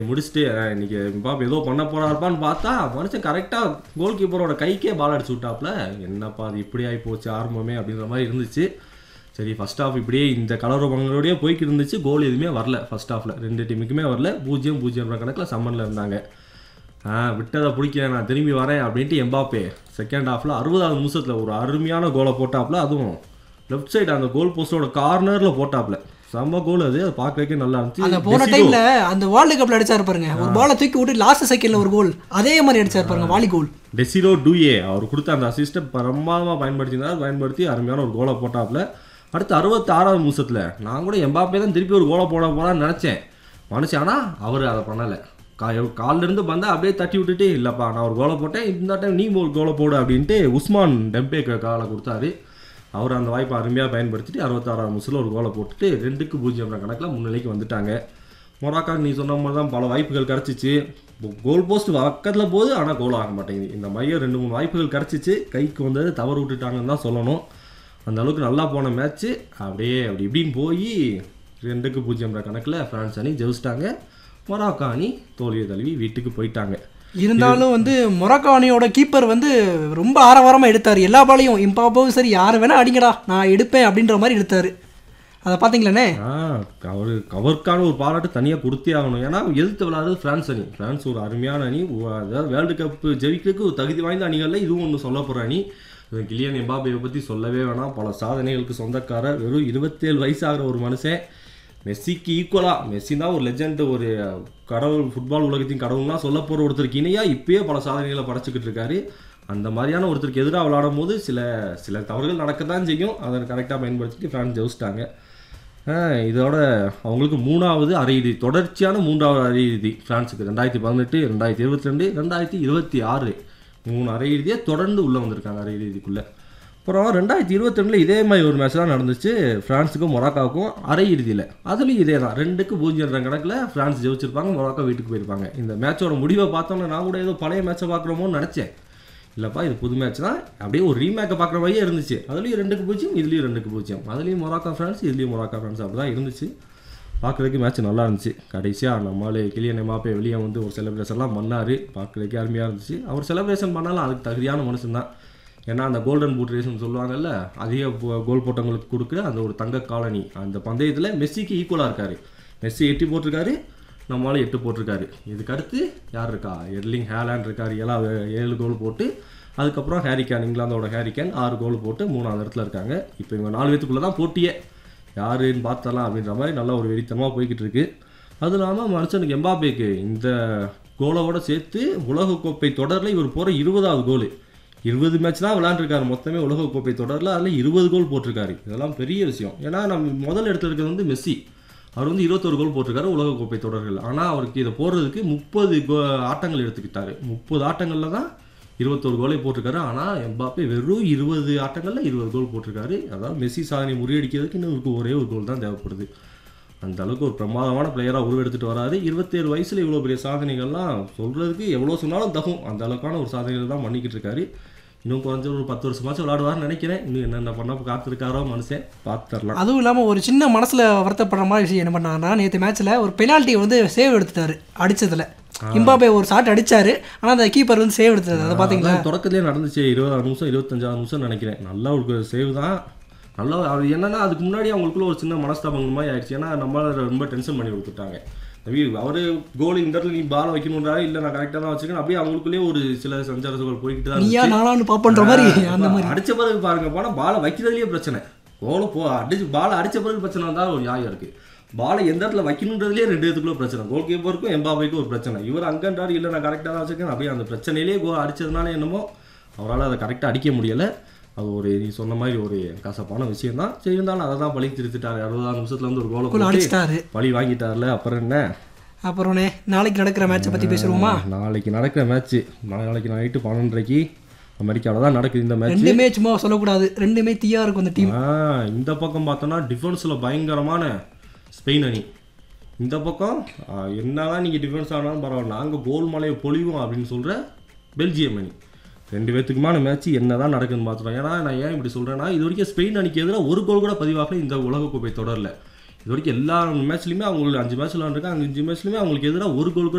முடிச்சுட்டு அஹ், இன்னைக்கு பாப்பா ஏதோ பண்ண போறாருப்பான்னு பார்த்தா மனுஷன் கரெக்டாக கோல் கீப்பரோட கைக்கே பால் அடிச்சு விட்டாப்ல என்னப்பா அது இப்படி ஆகி போச்சு ஆரம்பமே அப்படின்ற மாதிரி இருந்துச்சு சரி ஃபர்ஸ்ட் ஹாஃப் இப்படியே இந்த கலவரங்களோடய போய்க்கு இருந்துச்சு கோல் எதுவுமே வரல ஃபர்ஸ்ட் ஹாஃபில் ரெண்டு டீமுக்குமே வரல பூஜ்ஜியம் பூஜ்ஜியம்ன்ற கணக்கில் சம்மனில் இருந்தாங்க ஆ விட்டதை பிடிக்க நான் திரும்பி வரேன் அப்படின்ட்டு எம்பாப்பே செகண்ட் ஹாஃபில் அறுபதாவது நிமிஷத்தில் ஒரு அருமையான கோலை போட்டாப்ல அதுவும் லெஃப்ட் சைடு அந்த கோல் போஸ்டோட கார்னரில் போட்டாப்ல செம்ம கோல் அது அது பார்க்கறதுக்கே நல்லா இருந்துச்சு அந்த போன டெசிடோ. டைம்ல அந்த வேர்ல்டு கப்ல அடிச்சாரு பாருங்க ஒரு பாலை தூக்கி விட்டு லாஸ்ட் செகண்ட்ல ஒரு கோல் அதே மாதிரி அடிச்சாரு பாருங்க வாலி கோல் டெசிரோ டூயே அவர் கொடுத்த அந்த அசிஸ்ட்டை பிரமாதமாக பயன்படுத்தினார் பயன்படுத்தி அருமையான ஒரு கோலை போட்டாப்ல அடுத்து அறுபத்தி ஆறாவது நிமிஷத்தில் நான் கூட எம்பாப்பே தான் திருப்பி ஒரு கோலை போட போறான்னு நினச்சேன் மனுஷன் ஆனால் அவர் அதை பண்ணலை கா கால்ல இருந்து வந்தால் அப்படியே தட்டி விட்டுட்டு இல்லைப்பா நான் ஒரு கோலை போட்டேன் இந்த டைம் நீ ஒரு கோலை போடு அப்படின்ட்டு உஸ்மான் டெம்பேக்கு காலை கொடுத்தாரு அவர் அந்த வாய்ப்பை அருமையாக பயன்படுத்திட்டு அறுபத்தாறாவது நிமிஷத்தில் ஒரு கோலை போட்டுட்டு ரெண்டுக்கு பூஜ்ஜியம் கணக்கில் முன்னிலைக்கு வந்துட்டாங்க மொராக்கா நீ சொன்ன மாதிரி தான் பல வாய்ப்புகள் கிடச்சிச்சு கோல் போஸ்ட் பக்கத்தில் போகுது ஆனால் கோல் ஆக மாட்டேங்குது இந்த மாதிரியே ரெண்டு மூணு வாய்ப்புகள் கிடச்சிச்சு கைக்கு வந்தது தவறு விட்டுட்டாங்கன்னு தான் சொல்லணும் அந்த அளவுக்கு நல்லா போன மேட்ச்சு அப்படியே அப்படி இப்படின்னு போய் ரெண்டுக்கு பூஜ்ஜியம்ன்ற கணக்கில் ஃப்ரான்ஸ் அணி ஜெயிச்சிட்டாங்க மொராக்கா அணி தோல்வியை தழுவி வீட்டுக்கு போயிட்டாங்க இருந்தாலும் வந்து மொராக்கோ அணியோட கீப்பர் வந்து ரொம்ப ஆரவாரமா எடுத்தாரு எல்லா பாலையும் இம்பாப்பாவும் சரி யார் வேணா அடிங்கடா நான் எடுப்பேன் அப்படின்ற மாதிரி எடுத்தாரு அதை பார்த்தீங்களாண்ணே ஆ அவர் அவருக்கான ஒரு பாராட்டு தனியாக கொடுத்தே ஆகணும் ஏன்னா எதிர்த்து விளையாடுறது ஃப்ரான்ஸ் அணி ஃப்ரான்ஸ் ஒரு அருமையான அணி ஒ- அதாவது வேர்ல்டு கப் ஜெயிக்கிறதுக்கு ஒரு தகுதி வாய்ந்த அணிகளில் இதுவும் ஒன்று சொல்ல போகிற அணி இது கிலியன் எம்பாபேவை பற்றி சொல்லவே வேணாம் பல சாதனைகளுக்கு சொந்தக்காரர் வெறும் இருபத்தேழு வயசாகிற ஒரு மனுஷன் மெஸ்ஸிக்கு ஈக்குவலாக மெஸ்ஸி தான் ஒரு லெஜெண்ட் ஒரு கடவுள் ஃபுட்பால் உலகத்தின் கடவுள்லாம் சொல்ல போகிற ஒருத்தருக்கு இணையாக இப்பயே பல சாதனைகளை படைச்சிக்கிட்டு இருக்காரு அந்த மாதிரியான ஒருத்தருக்கு எதிராக விளையாடும் போது சில சில தவறுகள் நடக்க தான் செய்யும் அதை கரெக்டாக பயன்படுத்திட்டு ஃப்ரான்ஸ் ஜெயிச்சிட்டாங்க ஆஹ் இதோட அவங்களுக்கு மூணாவது அரையிறுதி தொடர்ச்சியான மூன்றாவது அரையிறுதி ஃப்ரான்ஸுக்கு ரெண்டாயிரத்தி பதினெட்டு ரெண்டாயிரத்தி இருபத்தி ரெண்டு ரெண்டாயிரத்தி இருபத்தி ஆறு மூணு அரையிறுதியை தொடர்ந்து உள்ளே வந்திருக்காங்க அரையிறுதிக்குள்ளே அப்புறம் ரெண்டாயிரத்தி இருபத்தி ரெண்டில் இதே மாதிரி ஒரு மேட்ச் தான் நடந்துச்சு ஃப்ரான்ஸுக்கும் மொராக்காவுக்கும் அரையிறுதியில் அதுலேயும் இதே தான் ரெண்டுக்கு பூஜ்ஜியம் ரன் கணக்கில் ஃப்ரான்ஸ் ஜெயிச்சிருப்பாங்க மொராக்கா வீட்டுக்கு போயிருப்பாங்க இந்த மேட்சோட முடிவை பார்த்தோன்னா நான் கூட ஏதோ பழைய மேட்சை பார்க்குறோமோன்னு நினச்சேன் இல்லைப்பா இது புது மேட்ச் தான் அப்படியே ஒரு ரீமேக்கை பார்க்குற மாதிரியே இருந்துச்சு அதுலேயும் ரெண்டுக்கு பூஜ்ஜியம் இதுலேயும் ரெண்டுக்கு பூஜ்ஜியம் அதுலேயும் மொராக்கா ஃப்ரான்ஸ் இதுலேயும் மொராக்கா ஃப்ரான்ஸ் அப்படி தான் இருந்துச்சு பார்க்குறதுக்கு மேட்ச் நல்லா இருந்துச்சு கடைசியாக நம்மளால கிளியன் எம்பாப்பே வெளியே வந்து ஒரு செலிப்ரேஷன்லாம் பண்ணார் பார்க்குறதுக்கு அருமையாக இருந்துச்சு அவர் செலிப்ரேஷன் பண்ணாலும் அதுக்கு தகுதியான மனுஷன் தான் ஏன்னா அந்த கோல்டன் பூட் ரேஸ்னு சொல்லுவாங்கல்ல அதிக போ- கோல் போட்டவங்களுக்கு கொடுக்குற அந்த ஒரு தங்க காலனி அந்த பந்தயத்தில் மெஸ்ஸிக்கு ஈக்குவலாக இருக்காரு மெஸ்ஸி எட்டி போட்டிருக்காரு நம்மளால எட்டு போட்டிருக்காரு இதுக்கு அடுத்து யார் இருக்கா எர்லிங் ஹேலாண்ட் இருக்கார் ஏழா ஏழு கோல் போட்டு அதுக்கப்புறம் ஹேரிகேன் இங்கிலாந்தோட ஹேரிகேன் ஆறு கோல் போட்டு மூணாவது இடத்துல இருக்காங்க இப்போ இவங்க நாலு பேத்துக்குள்ளே தான் போட்டியே யாருன்னு பார்த்தலாம் அப்படின்ற மாதிரி நல்லா ஒரு வெறித்தனமாக போய்கிட்டு இருக்கு அது இல்லாமல் மனுஷனுக்கு எம்பாபேக்கு இந்த கோலோட சேர்த்து உலகக்கோப்பை தொடரில் இவர் போகிற இருபதாவது கோல் இருபது மேட்ச் தான் விளையாண்டுருக்காரு மொத்தமே உலகக்கோப்பை தொடரில் அதில் இருபது கோல் போட்டிருக்காரு இதெல்லாம் பெரிய விஷயம் ஏன்னா நம்ம முதல் இடத்துல இருக்கிறது வந்து மெஸ்ஸி அவர் வந்து இருபத்தொரு கோல் போட்டிருக்காரு உலகக்கோப்பை தொடர்கள் ஆனால் அவருக்கு இதை போடுறதுக்கு முப்பது கோ ஆட்டங்கள் எடுத்துக்கிட்டாரு முப்பது ஆட்டங்களில் தான் இருபத்தொரு கோலை போட்டிருக்காரு ஆனால் எம்பாப்பே வெறும் இருபது ஆட்டங்களில் இருபது கோல் போட்டிருக்காரு அதாவது மெஸ்ஸி சாதனை முறியடிக்கிறதுக்கு இன்னும் இவருக்கு ஒரே ஒரு கோல் தான் தேவைப்படுது அந்த அளவுக்கு ஒரு பிரமாதமான பிளேயராக உருவெடுத்துட்டு வராரு இருபத்தேழு வயசில் இவ்வளோ பெரிய சாதனைகள்லாம் சொல்கிறதுக்கு எவ்வளோ சொன்னாலும் தகும் அந்த அளவுக்கான ஒரு சாதனைகள் தான் பண்ணிக்கிட்டு இருக்காரு இன்னும் குறைஞ்ச ஒரு பத்து வருஷமாச்சும் விளையாடுவார்னு நினைக்கிறேன் இன்னும் என்னென்ன பண்ண காத்திருக்காரோ மனுஷன் பார்த்துடலாம் அதுவும் இல்லாமல் ஒரு சின்ன மனசில் வருத்தப்படுற மாதிரி விஷயம் என்ன பண்ணாங்கன்னா நேற்று மேட்ச்சில் ஒரு பெனால்ட்டி வந்து சேவ் எடுத்துட்டாரு அடிச்சதுல இம்பாபே ஒரு ஷாட் அடிச்சாரு ஆனால் அந்த கீப்பர் வந்து சேவ் எடுத்துட்டாரு அதை பார்த்தீங்களா அதான் தொடக்கத்திலே நடந்துச்சு இருபதாறு நிமிஷம் இருபத்தஞ்சாறு நிமிஷம் நினைக்கிறேன் நல்ல ஒரு சேவ் தான் நல்லா அது என்னன்னா அதுக்கு முன்னாடி அவங்களுக்குள்ள ஒரு சின்ன மனஸ்தாபங்கள் மாதிரி ஆயிடுச்சு ஏன்னா நம்மளால ரொம்ப டென்ஷன் பண்ணி கொடுத்துட்டாங்க நபி அவரு கோல் இந்த இடத்துல நீ பால் வைக்கணுன்றாரு இல்லை நான் கரெக்டாக தான் வச்சிருக்கேன் அப்படியே அவங்களுக்குள்ளேயே ஒரு சில சஞ்சாரங்கள் போய்கிட்டு தான் நீயா இருந்துச்சு. நானான்னு பாப்பன்ற மாதிரி அந்த ஆ, மாதிரி அடிச்ச பிறகு பாருங்க போனா பாலை வைக்கிறதுலயே பிரச்சனை கோலை போ அடிச்சு பாலை அடிச்ச பிறகு பிரச்சனை வந்தா ஒரு நியாயம் இருக்கு பாலை எந்த இடத்துல வைக்கணுன்றதுலயே ரெண்டு இடத்துக்குள்ள பிரச்சனை கோல் கீப்பருக்கும் எம்பாபைக்கும் ஒரு பிரச்சனை இவர் அங்கன்றாரு இல்லை நான் கரெக்டாக தான் வச்சிருக்கேன் அப்படியே அந்த பிரச்சனையிலேயே கோல் அடிச்சதுனால என்னமோ அவரால் அதை கரெக்டாக அடிக்க முடியல அது ஒரு நீ சொன்ன மாதிரி ஒரு கசப்பான விஷயம் தான் சரி இருந்தாலும் அதை தான் பழி திருத்திட்டாரு அறுபதாறு நிமிஷத்துல வந்து ஒரு கோலை கோல் போட்டு அடிச்சிட்டாரு பழி வாங்கிட்டார்ல அப்புறம் என்ன அப்புறம்னே நாளைக்கு நடக்கிற மேட்சை பற்றி பேசுவோமா நாளைக்கு நடக்கிற மேட்ச் நாளைக்கு நைட்டு பன்னெண்டரைக்கு அமெரிக்காவில் தான் நடக்குது இந்த மேட்ச் ரெண்டுமே சும்மா சொல்லக்கூடாது ரெண்டுமே தீயா இருக்கும் அந்த டீம் ஆ இந்த பக்கம் பார்த்தோன்னா டிஃபென்ஸில் பயங்கரமான ஸ்பெயின் அணி இந்த பக்கம் ஆ, என்னதான் நீங்கள் டிஃபென்ஸ் ஆனாலும் பரவாயில்ல நாங்கள் கோல் மலையை பொழிவோம் அப்படின்னு சொல்கிற பெல்ஜியம் அணி ரெண்டு பேத்துக்குமான மேட்ச் என்ன தான் நடக்குதுன்னு பார்த்துட்டோம் ஏன்னா நான் ஏன் இப்படி சொல்கிறேன்னா இது வரைக்கும் ஸ்பெயின் அணிக்கு எதிராக ஒரு கோல் கூட பதிவாகல இந்த உலகக்கோப்பை தொடரில் இது வரைக்கும் எல்லா மேட்ச்லையுமே அவங்களுக்கு அஞ்சு மேட்ச் விளாண்டுருக்காங்க அஞ்சு மேட்ச்லையுமே அவங்களுக்கு எதிராக ஒரு கோல் கூட